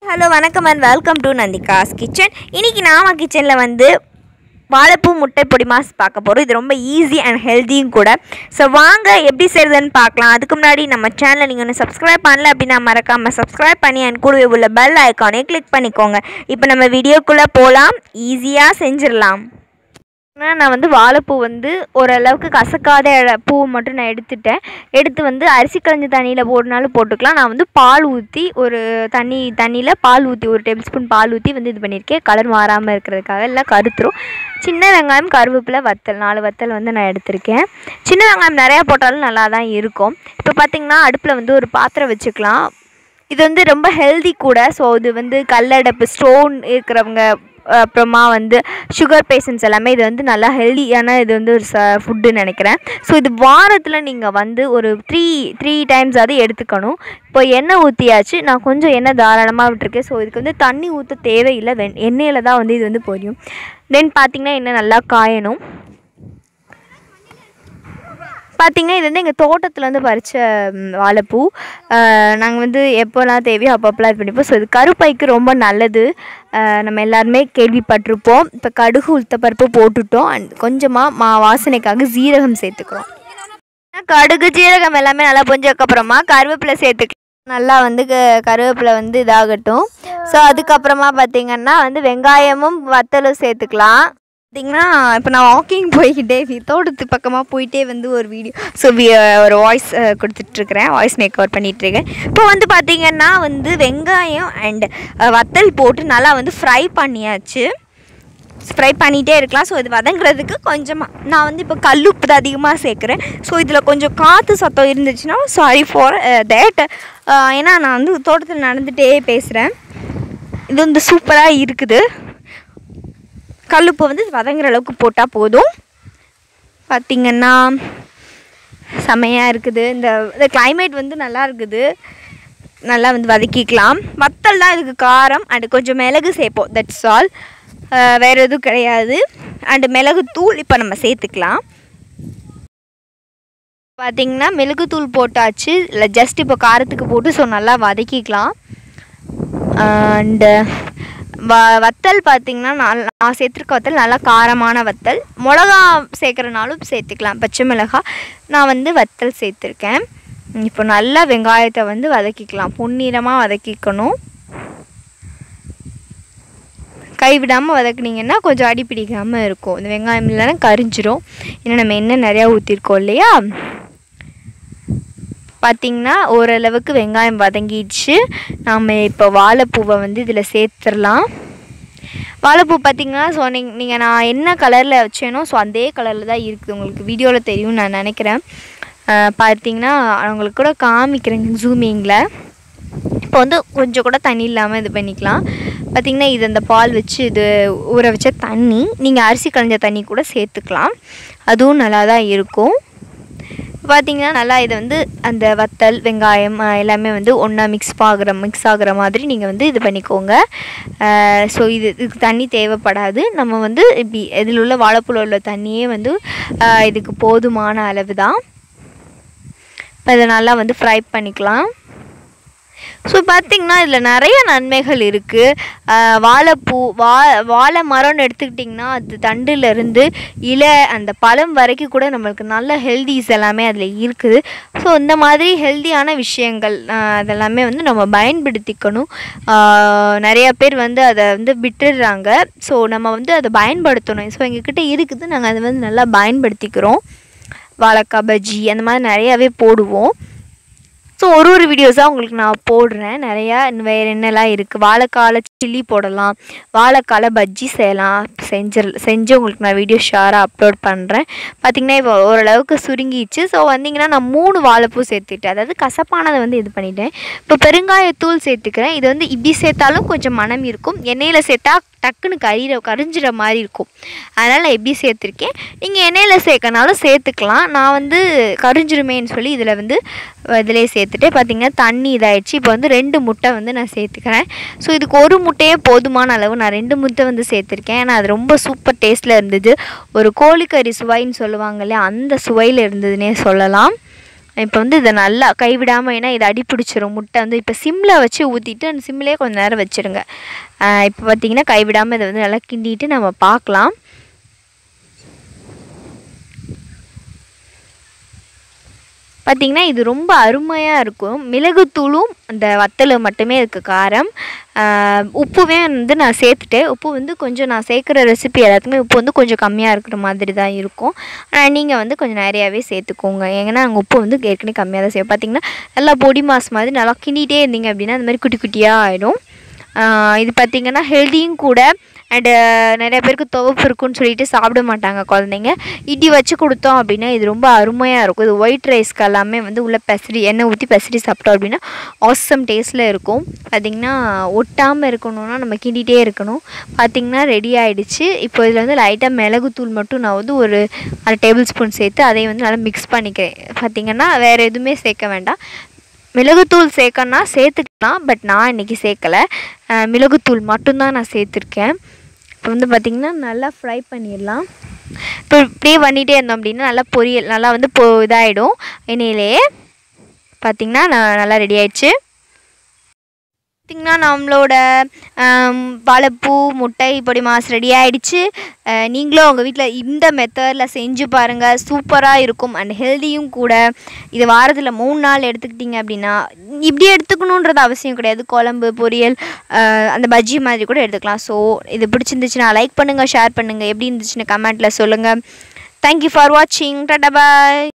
hello வணக்கம் and welcome to Nandhika's kitchen இன்னைக்கு நாம கிச்சனில் வந்து வாழைப்பூ முட்டை பொடி மாஸ் பார்க்க போகிறோம் இது ரொம்ப ஈஸி அண்ட் ஹெல்த்தியும் கூட ஸோ வாங்க எப்படி செய்கிறதுன்னு பார்க்கலாம் அதுக்கு முன்னாடி நம்ம சேனலை நீங்கள் ஒன்று சப்ஸ்கிரைப் பண்ணல அப்படின்னா மறக்காமல் சப்ஸ்கிரைப் பண்ணி அண்ட் கூடவே உள்ள பெல் ஐக்கானே கிளிக் பண்ணிக்கோங்க இப்போ நம்ம வீடியோக்குள்ளே போகலாம் ஈஸியாக செஞ்சிடலாம் ஆனா, நான் வந்து வாழைப்பூ வந்து ஓரளவுக்கு கசக்காத இட- பூ மட்டும் நான் எடுத்துட்டேன் எடுத்து வந்து அரிசி களைஞ்ச தண்ணியில் போடுனாலும் போட்டுக்கலாம் நான் வந்து பால் ஊற்றி ஒரு தண்ணி தண்ணியில் பால் ஊற்றி ஒரு டேபிள் ஸ்பூன் பால் ஊற்றி வந்து இது பண்ணியிருக்கேன் கலர் மாறாமல் இருக்கிறதுக்காக இல்லை கருத்துரும் சின்ன வெங்காயம் கருவேப்பிலை வத்தல் நாலு வத்தல் வந்து நான் எடுத்திருக்கேன் சின்ன வெங்காயம் நிறையா போட்டாலும் நல்லா தான் இருக்கும் இப்போ பார்த்தீங்கன்னா அடுப்பில் வந்து ஒரு பாத்திரம் வச்சுக்கலாம் இது வந்து ரொம்ப ஹெல்தி கூட ஸோ இது வந்து கல்லடைப்பு ஸ்டோன் இருக்கிறவங்க அஹ் அப்புறமா வந்து சுகர் பேஷண்ட்ஸ் எல்லாமே இது வந்து நல்லா ஹெல்தியான இது வந்து ஒரு ச ஃபுட்டுன்னு நினைக்கிறேன் ஸோ இது வாரத்தில் நீங்கள் வந்து ஒரு த்ரீ த்ரீ டைம்ஸ் அது எடுத்துக்கணும் இப்போ எண்ணெய் ஊற்றியாச்சு நான் கொஞ்சம் எண்ணெய் தாராளமாக விட்டுருக்கேன் ஸோ இதுக்கு வந்து தண்ணி ஊற்ற தேவையில்லை வெண் எண்ணெயில் தான் வந்து இது வந்து பொரியும் தென் பார்த்தீங்கன்னா எண்ணெய் நல்லா காயணும் பார்த்தீங்கன்னா இது வந்து எங்கள் தோட்டத்தில் வந்து பறித்த வாழைப்பூ நாங்கள் வந்து எப்போல்லாம் தேவையோ அப்பப்போலாம் இது பண்ணிப்போம் ஸோ இது கருப்பைக்கு ரொம்ப நல்லது அஹ் நம்ம எல்லாருமே கேள்விப்பட்டிருப்போம் இப்போ கடுகு உளுத்தப்பருப்பு போட்டுட்டோம் அண்ட் கொஞ்சமாக மா வாசனைக்காக ஜீரகம் சேர்த்துக்கிறோம் கடுகு ஜீரகம் எல்லாமே நல்லா பொஞ்சதுக்கப்புறமா கருவேப்பிலை சேர்த்துக்கலாம் நல்லா வந்து க- கருவேப்பிலை வந்து இதாகட்டும் ஸோ அதுக்கப்புறமா பார்த்தீங்கன்னா வந்து வெங்காயமும் வத்தலும் சேர்த்துக்கலாம் பார்த்தீங்கன்னா இப்போ நான் வாக்கிங் போய்கிட்டே வி- தோட்டத்து பக்கமாக போயிட்டே வந்து ஒரு வீடியோ ஸோ ஒரு வாய்ஸ் கொடுத்துட்ருக்குறேன் வாய்ஸ் மேக் ஓவர் பண்ணிகிட்ருக்கேன் இப்போ வந்து பார்த்தீங்கன்னா வந்து வெங்காயம் அண்ட் வத்தல் போட்டு நல்லா வந்து ஃப்ரை பண்ணியாச்சு ஃப்ரை பண்ணிகிட்டே இருக்கலாம் ஸோ இது வதங்குறதுக்கு கொஞ்சமாக நான் வந்து இப்போ கல்லுப்பு தான் அதிகமாக சேர்க்குறேன் ஸோ இதில் கொஞ்சம் காற்று சத்தம் இருந்துச்சுன்னா சாரி ஃபார் தேட் ஏன்னா நான் வந்து தோட்டத்தில் நடந்துகிட்டே பேசுகிறேன் இது வந்து சூப்பராக இருக்குது கல்லுப்பு வந்து வதங்குற அளவுக்கு போட்டால் போதும் பார்த்திங்கன்னா செமையாக இருக்குது இந்த இந்த climate வந்து நல்லா இருக்குது நல்லா வந்து வதக்கிக்கலாம் வத்தல் தான் இதுக்கு காரம் அண்டு கொஞ்சம் மிளகு சேர்ப்போம் தட்ஸ் ஆல் வேறு எதுவும் கிடையாது அண்டு மிளகு தூள் இப்போ நம்ம சேர்த்துக்கலாம் பார்த்தீங்கன்னா மிளகுத்தூள் போட்டாச்சு இல்லை ஜஸ்ட் இப்போ காரத்துக்கு போட்டு ஸோ நல்லா வதக்கிக்கலாம் அண்டு வ வத்தல் பார்த்திங்கன்னா நான் நான் சேர்த்துருக்க வத்தல் நல்லா காரமான வத்தல் மிளகா சேர்க்குறனாலும் சேர்த்துக்கலாம் பச்சை மிளகா நான் வந்து வத்தல் சேர்த்துருக்கேன் இப்போ நல்லா வெங்காயத்தை வந்து வதக்கிக்கலாம் பொன்னிறமாக வதக்கிக்கணும் கைவிடாமல் வதக்குனீங்கன்னா கொஞ்சம் அடி பிடிக்காமல் இருக்கும் இந்த வெங்காயம் இல்லைன்னா கரிஞ்சிரும் ஏன்னா நம்ம எண்ணெய் நிறையா ஊற்றிருக்கோம் இல்லையா பார்த்திங்கன்னா ஓரளவுக்கு வெங்காயம் வதங்கிடுச்சு நாம் இப்போ வாழைப்பூவை வந்து இதில் சேர்த்துடலாம் வாழைப்பூ பார்த்திங்கன்னா ஸோ நீங்க நீங்கள் நான் என்ன கலரில் வச்சேனோ ஸோ அதே கலரில் தான் இருக்குது உங்களுக்கு வீடியோவில் தெரியும் நான் நினைக்கிறேன் பார்த்தீங்கன்னா உங்களுக்கு கூட காமிக்கிறேங்க ஜூமிங்கில் இப்போ வந்து கொஞ்சம் கூட தண்ணி இல்லாமல் இது பண்ணிக்கலாம் பார்த்திங்கன்னா இது அந்த பால் வச்சு இது ஊற வச்ச தண்ணி நீங்கள் அரிசி களைஞ்ச தண்ணி கூட சேர்த்துக்கலாம் அதுவும் நல்லா தான் இருக்கும் பார்த்தீங்கன்னா நல்லா இதை வந்து அந்த வத்தல் வெங்காயம் அஹ், எல்லாமே வந்து ஒன்றா மிக்ஸ் ஆகுற மிக்ஸ் ஆகுற மாதிரி நீங்கள் வந்து இது பண்ணிக்கோங்க ஸோ இது இதுக்கு தண்ணி தேவைப்படாது நம்ம வந்து இப்படி இதில் உள்ள வாழைப்பூல உள்ள தண்ணியே வந்து அஹ், இதுக்கு போதுமான அளவு தான் இப்போ இதை நல்லா வந்து ஃப்ரை பண்ணிக்கலாம் ஸோ பார்த்திங்கன்னா இதில் நிறைய நன்மைகள் இருக்குது வாழைப்பூ வா வாழை மரம்னு எடுத்துக்கிட்டிங்கன்னா அது தண்டுலேருந்து இலை அந்த பழம் வரைக்கும் கூட நம்மளுக்கு நல்ல ஹெல்திஸ் எல்லாமே அதில் இருக்குது ஸோ இந்த மாதிரி ஹெல்தியான விஷயங்கள் ஆஹ் அதெல்லாமே வந்து நம்ம பயன்படுத்திக்கணும் ஆஹ் நிறைய பேர் வந்து அதை வந்து விட்டுடுறாங்க ஸோ நம்ம வந்து அதை பயன்படுத்தணும் ஸோ எங்ககிட்ட இருக்குது நாங்கள் அதை வந்து நல்லா பயன்படுத்திக்கிறோம் வாழைக்காய் பஜ்ஜி அந்த மாதிரி நிறையாவே போடுவோம் ஸோ ஒரு ஒரு வீடியோஸாக உங்களுக்கு நான் போடுறேன் நிறையா இன்னும் வேறு என்னெல்லாம் இருக்குது வாழைக்கால சில்லி போடலாம் வாழைக்கால பஜ்ஜி செய்யலாம் செஞ்சு செஞ்சு உங்களுக்கு நான் வீடியோ ஷேராக அப்லோட் பண்ணுறேன் பார்த்திங்கன்னா இப்போ ஓரளவுக்கு சுருங்கிச்சு ஸோ வந்தீங்கன்னா நான் மூணு வாழைப்பூ சேர்த்துட்டேன் அதாவது கசப்பானதை வந்து இது பண்ணிட்டேன் இப்போ பெருங்காயத்தூள் சேர்த்துக்கிறேன் இது வந்து இப்படி சேர்த்தாலும் கொஞ்சம் மனம் இருக்கும் எண்ணெயில் சேர்த்தா டக்குன்னு கரியிற கரிஞ்சிற மாதிரி இருக்கும் அதனால் நான் எப்படி சேர்த்துருக்கேன் நீங்கள் எண்ணெயில் சேர்க்கனாலும் சேர்த்துக்கலாம் நான் வந்து கரிஞ்சிருமேன்னு சொல்லி இதில் வந்து இதிலே சேர்த்துட்டு பார்த்தீங்கன்னா தண்ணி இதாயிடுச்சு இப்போ வந்து ரெண்டு முட்டை வந்து நான் சேர்த்துக்கிறேன் ஸோ இதுக்கு ஒரு முட்டையே போதுமான அளவு நான் ரெண்டு முட்டை வந்து சேர்த்துருக்கேன் ஏன்னா அது ரொம்ப சூப்பர் டேஸ்ட்டில் இருந்தது ஒரு கோழிக்கறி சுவைன்னு சொல்லுவாங்க இல்லையா அந்த சுவையில் இருந்ததுன்னே சொல்லலாம் இப்போ வந்து இதை நல்லா கைவிடாமல் ஏன்னா இதை அடி பிடிச்சிரும் முட்டை வந்து இப்போ சிம்மில் வச்சு ஊற்றிட்டு அந்த சிம்லேயே கொஞ்சம் நேரம் வச்சுருங்க இப்போ பார்த்தீங்கன்னா கைவிடாமல் இதை வந்து நல்லா கிண்டிட்டு நம்ம பார்க்கலாம் பார்த்திங்கன்னா இது ரொம்ப அருமையாக இருக்கும் மிளகுத்தூளும் அந்த வத்தல் மட்டுமே இருக்குது காரம் உப்புவே வந்து நான் சேர்த்துட்டேன் உப்பு வந்து கொஞ்சம் நான் சேர்க்குற ரெசிபி எல்லாத்துக்குமே உப்பு வந்து கொஞ்சம் கம்மியாக இருக்கிற மாதிரி தான் இருக்கும் ஆனால் நீங்கள் வந்து கொஞ்சம் நிறையாவே சேர்த்துக்கோங்க ஏன்னா நாங்கள் உப்பு வந்து ஏற்கனவே கம்மியாக தான் செய்வோம் பார்த்திங்கன்னா நல்லா பொடி மாஸ் மாதிரி நல்லா கிண்டிகிட்டே இருந்தீங்க அப்படின்னா அந்த மாதிரி குட்டி குட்டியாக ஆகிடும் இது பார்த்திங்கன்னா ஹெல்த்தியும் கூட அண்டு நிறைய பேருக்கு துவப்பு இருக்குன்னு சொல்லிட்டு சாப்பிட மாட்டாங்க குழந்தைங்க இடி வச்சு கொடுத்தோம் அப்படின்னா இது ரொம்ப அருமையாக இருக்கும் இது ஒயிட் ரைஸ்க்கு எல்லாமே வந்து உள்ள பெசரி எண்ணெய் ஊற்றி பெசரி சாப்பிட்டோம் அப்படின்னா ஆசம் டேஸ்ட்டில் இருக்கும் பார்த்திங்கன்னா ஒட்டாமல் இருக்கணும்னா நம்ம கிண்டிகிட்டே இருக்கணும் பார்த்திங்கன்னா ரெடி ஆகிடுச்சு இப்போ இதில் வந்து லைட்டாக மிளகுத்தூள் மட்டும் நான் வந்து ஒரு அரை டேபிள் ஸ்பூன் சேர்த்து அதை வந்து நல்லா மிக்ஸ் பண்ணிக்கிறேன் பார்த்திங்கன்னா வேறு எதுவுமே சேர்க்க வேண்டாம் மிளகுத்தூள் சேர்க்கன்னா சேர்த்துக்கலாம் பட் நான் இன்றைக்கி சேர்க்கலை மிளகுத்தூள் மட்டும்தான் நான் சேர்த்துருக்கேன் இப்போ வந்து பார்த்திங்கன்னா நல்லா ஃப்ரை பண்ணிடலாம் இப்போ இப்படியே பண்ணிகிட்டே இருந்தோம் அப்படின்னா நல்லா பொரியல் நல்லா வந்து பொ இதாகிடும் எண்ணெயிலேயே பார்த்திங்கன்னா நான் நல்லா ரெடி ஆயிடுச்சு பார்த்திங்கன்னா நம்மளோட வாழைப்பூ முட்டை பொடி மாஸ் ரெடி ஆகிடுச்சு நீங்களும் உங்கள் வீட்டில் இந்த மெத்தடில் செஞ்சு பாருங்கள் சூப்பராக இருக்கும் அண்ட் ஹெல்த்தியும் கூட இது வாரத்தில் மூணு நாள் எடுத்துக்கிட்டிங்க அப்படின்னா இப்படி எடுத்துக்கணுன்றது அவசியம் கிடையாது குழம்பு பொரியல் அந்த பஜ்ஜி மாதிரி கூட எடுத்துக்கலாம் ஸோ இது பிடிச்சிருந்துச்சுன்னா லைக் பண்ணுங்கள் ஷேர் பண்ணுங்கள் எப்படி இருந்துச்சுன்னு கமெண்ட்டில் சொல்லுங்கள் தேங்க்யூ ஃபார் வாட்சிங் டாட்டா பாய்